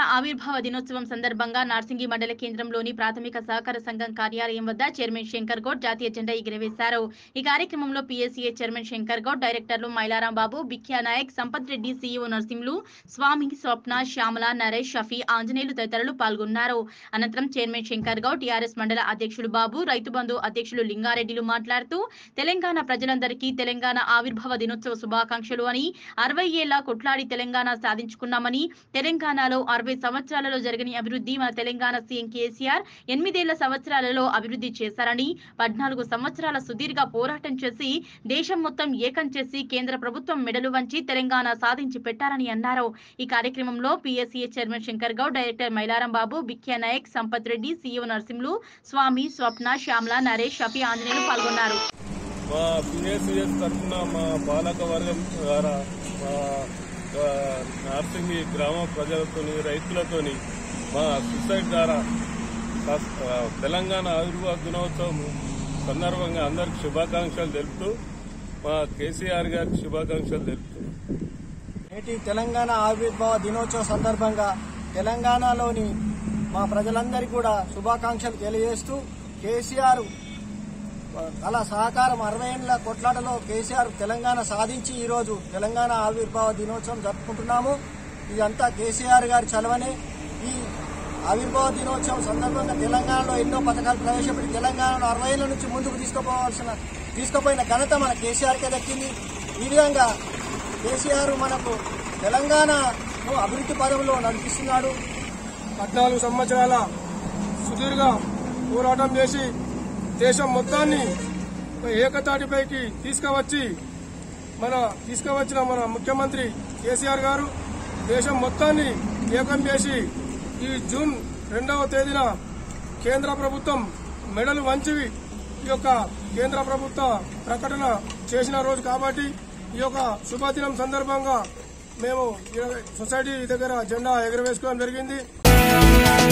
ఆవిర్భావ దినోత్సవం సందర్భంగా నార్సింగి మండల కేంద్రంలోని ప్రాథమిక సహకార సంఘం కార్యాలయం వద్ద చైర్మన్ శంకర్ గౌడ్ జాతీయ జెండా ఎగురవేశారు ఈ కార్యక్రమంలో పీఎస్సీఏ చైర్మన్ శంకర్ గౌడ్ డైరెక్టర్లు మైలారాం బాబు బిఖ్యా నాయక్ సంపత్ రెడ్డి సీఈఓ నరసింహులు స్వామి స్వప్న శ్యామల నరేష్ షఫీ ఆంజనేయులు తదితరులు పాల్గొన్నారు అనంతరం చైర్మన్ శంకర్ గౌడ్ టీఆర్ఎస్ మండల అధ్యక్షులు బాబు రైతు బంధు అధ్యక్షులు లింగారెడ్డిలు మాట్లాడుతూ తెలంగాణ ప్రజలందరికీ తెలంగాణ ఆవిర్భావ దినోత్సవ శుభాకాంక్షలు అని అరవై ఏళ్ల కొట్లాడి తెలంగాణ సాధించుకున్నామని తెలంగాణలో అరవై సంవత్సరాలలో జరగని అభివృద్ధి మన తెలంగాణ సీఎం కేసీఆర్ ఎనిమిదేళ్ల సంవత్సరాలలో అభివృద్ధి చేశారని పద్నాలుగు సంవత్సరాల సుదీర్ఘ పోరాటం చేసి దేశం మొత్తం ఏకం చేసి కేంద్ర ప్రభుత్వం మెడలు వంచి తెలంగాణ సాధించి పెట్టారని అన్నారు ఈ కార్యక్రమంలో PSCA chairman Shankar Goud director Mailaram Babu Bikhya Naik Sampath Reddy CEO Narasimhulu Swamy Swapna Shyamala Naresh Shafi Anjaneyulu పాల్గొన్నారు మా పిఎస్సిఎస్ తరఫున మా పాలక వర్గం ద్వారా మా ఆ, నార్సింగి గ్రామ ప్రజలతోని రైతులతోని మా సొసైటీ ద్వారా కాస్- ఆ, తెలంగాణ ఆవిర్భావ దినోత్సవం సందర్భంగా అందరికి శుభాకాంక్షలు తెలుపుతూ మా కేసీఆర్ గారికి శుభాకాంక్షలు తెలుపుతూ నేటి తెలంగాణ ఆవిర్భావ దినోత్సవ సందర్భంగా తెలంగాణలోని మా ప్రజలందరికీ కూడా శుభాకాంక్షలు తెలియజేస్తూ కేసీఆర్ అలా సహకారం అరవై ఏళ్ల కొట్లాటలో కేసీఆర్ తెలంగాణ సాధించి ఈరోజు తెలంగాణ ఆవిర్భావ దినోత్సవం జరుపుకుంటున్నాము ఇదంతా కేసీఆర్ గారి చలవనే ఈ ఆవిర్భావ దినోత్సవం సందర్భంగా తెలంగాణలో ఎన్నో పథకాలు ప్రవేశపెట్టి తెలంగాణను అరవై ఏళ్ల నుంచి ముందుకు తీసుకుపోవాల్సిన తీసుకుపోయిన ఘనత మన కేసీఆర్కే దక్కింది ఈ విధంగా కేసీఆర్ మనకు తెలంగాణను అభివృద్ధి పదంలో నడిపిస్తున్నాడు పద్నాలుగు సంవత్సరాల సుదీర్ఘ పోరాటం చేసి దేశం మొత్తాన్ని ఏకతాటిపైకి తీసుకువచ్చి మన తీసుకువచ్చిన మన ముఖ్యమంత్రి కేసీఆర్ గారు దేశం మొత్తాన్ని ఏకం చేసి ఈ జూన్ రెండవ తేదీన కేంద్ర ప్రభుత్వం మెడలు వంచి ఈ యొక్క కేంద్ర ప్రభుత్వ ప్రకటన చేసిన రోజు కాబట్టి ఈ యొక్క శుభదినం సందర్భంగా మేము ఈ సొసైటీ దగ్గర జెండా ఎగరవేసుకోవడం జరిగింది